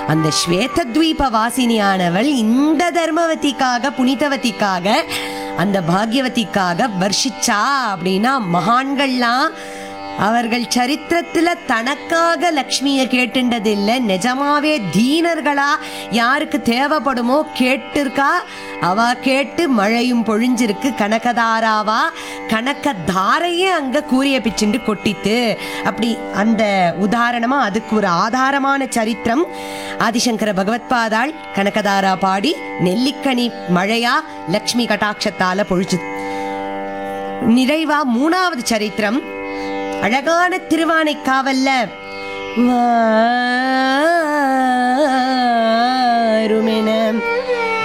அந்த ஸ்வேதத்வீப வாசினியானவள் இந்த தர்மவதிக்காக புனிதவதிக்காக அந்த பாக்யவதிக்காக வர்ஷிச்சா அப்படின்னா மகான்கள்லாம் அவர்கள் சரித்திரத்துல தனக்காக லக்ஷ்மிய கேட்டுண்டது இல்ல நிஜமாவே தீனர்களா யாருக்கு தேவைப்படுமோ கேட்டிருக்கா அவ கேட்டு மழையும் பொழிஞ்சிருக்கு கனகதாராவா கனகதாரையே அங்க கூரிய பிச்சுண்டு கொட்டித்து அப்படி அந்த உதாரணமா அதுக்கு ஒரு ஆதாரமான சரித்திரம் ஆதிசங்கர பகவத்பாதாள் கனகதாரா பாடி நெல்லிக்கனி மழையா லக்ஷ்மி கட்டாட்சத்தால பொழிச்சு நிறைவா மூணாவது சரித்திரம் அழகான திருவானைக்காவல்ல வாருமென்